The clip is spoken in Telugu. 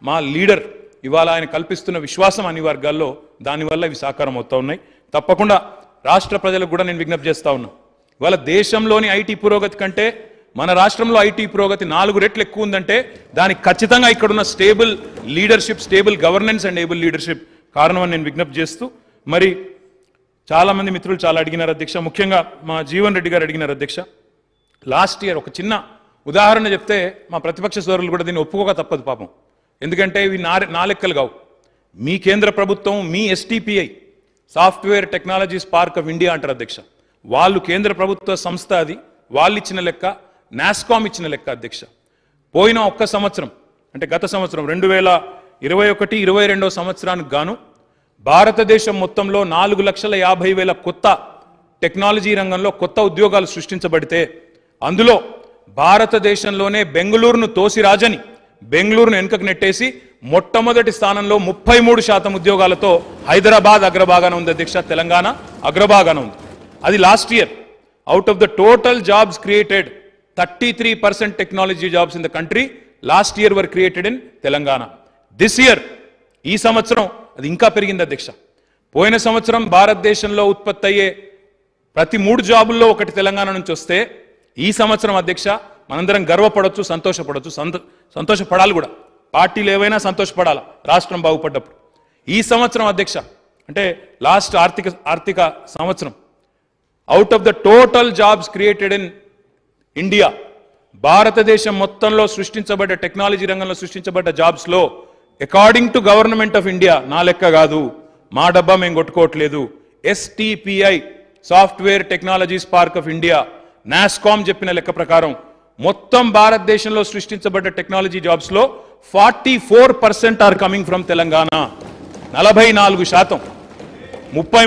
మా లీడర్ ఇవాళ ఆయన కల్పిస్తున్న విశ్వాసం అన్ని వర్గాల్లో దానివల్ల ఇవి సాకారం అవుతా ఉన్నాయి తప్పకుండా రాష్ట్ర ప్రజలకు కూడా నేను విజ్ఞప్తి చేస్తా ఉన్నా ఇవాళ దేశంలోని ఐటీ పురోగతి కంటే మన రాష్ట్రంలో ఐటీ పురోగతి నాలుగు రెట్లు ఎక్కువ ఉందంటే దానికి ఖచ్చితంగా ఇక్కడున్న stable leadership stable governance and able leadership కారణం అని నేను విజ్ఞప్తి చేస్తూ మరి చాలా మంది మిత్రులు చాలా అడిగినారు అధ్యక్ష ముఖ్యంగా మా జీవన్ రెడ్డి గారు అడిగినారు అధ్యక్ష లాస్ట్ ఇయర్ ఒక చిన్న ఉదాహరణ చెప్తే మా ప్రతిపక్ష సోదరులు కూడా దీన్ని ఒప్పుకోక తప్పదు పాపం ఎందుకంటే ఇవి నా నా లెక్కలు కావు మీ కేంద్ర ప్రభుత్వం మీ STPI software technologies park of India అంటారు అధ్యక్ష వాళ్ళు కేంద్ర ప్రభుత్వ సంస్థ అది వాళ్ళు ఇచ్చిన లెక్క నాస్కామ్ ఇచ్చిన లెక్క అధ్యక్ష పోయిన ఒక్క సంవత్సరం అంటే గత సంవత్సరం రెండు వేల ఇరవై ఒకటి ఇరవై రెండో సంవత్సరానికి గాను భారతదేశం మొత్తంలో నాలుగు లక్షల యాభై వేల కొత్త టెక్నాలజీ రంగంలో కొత్త ఉద్యోగాలు సృష్టించబడితే అందులో భారతదేశంలోనే బెంగళూరును తోసిరాజని బెంగళూరును వెనుకకు నెట్టేసి మొట్టమొదటి స్థానంలో ముప్పై మూడు శాతం ఉద్యోగాలతో హైదరాబాద్ అగ్రభాగాన ఉంది అధ్యక్ష తెలంగాణ అగ్రభాగాన ఉంది అది last year out of the total jobs created thirty three percent technology jobs in the country last year were created in Telangana this year ఈ సంవత్సరం అది ఇంకా పెరిగింది అధ్యక్ష పోయిన సంవత్సరం భారతదేశంలో ఉత్పత్తి అయ్యే ప్రతి మూడు జాబుల్లో ఒకటి తెలంగాణ నుంచి వస్తే ఈ సంవత్సరం అధ్యక్ష మనందరం గర్వపడొచ్చు సంతోషపడొచ్చు సంత సంతోషపడాలి కూడా పార్టీలు ఏవైనా సంతోషపడాలి రాష్ట్రం బాగుపడ్డప్పుడు ఈ సంవత్సరం అధ్యక్ష అంటే లాస్ట్ ఆర్థిక ఆర్థిక సంవత్సరం out of the total jobs created in India భారతదేశం మొత్తంలో సృష్టించబడ్డ టెక్నాలజీ రంగంలో సృష్టించబడ్డ జాబ్స్ లో according to government of India నా లెక్క కాదు మా డబ్బా మేము కొట్టుకోవట్లేదు STPI software technologies park of India NASSCOM చెప్పిన లెక్క ప్రకారం మొత్తం భారతదేశంలో సృష్టించబడ్డ టెక్నాలజీ జాబ్స్ లో forty four percent are coming from Telangana నలభై నాలుగు శాతం ముప్పై